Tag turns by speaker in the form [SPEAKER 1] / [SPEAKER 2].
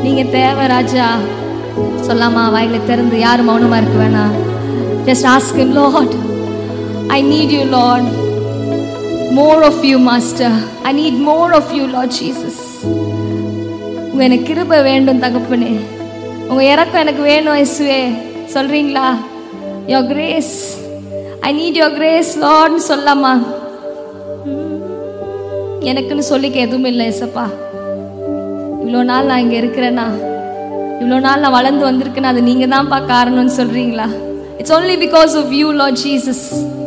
[SPEAKER 1] நீங்க தேவை ராஜா சொல்லாமா வாயில திறந்து யாரும் மௌனமா இருக்க வேணாம் just ask him lord I need you lord more of you master I need more of you lord Jesus உங்க எனக்கு கிருபை வேண்டும் தகப்பனே உங்க இறக்கம் எனக்கு வேணும் இயேசுவே சொல்றீங்களா your grace I need your grace லார்ட்னு சொல்லாமா எனக்குன்னு சொல்லிக்க எதுவும் இல்லை ஏசப்பா இவ்வளோ நாள் நான் இங்கே இருக்கிறேன்னா இவ்வளோ நாள் நான் வளர்ந்து வந்திருக்கேன்னா அது நீங்கள் தான்ப்பா காரணம்னு சொல்கிறீங்களா it's only because of you lord Jesus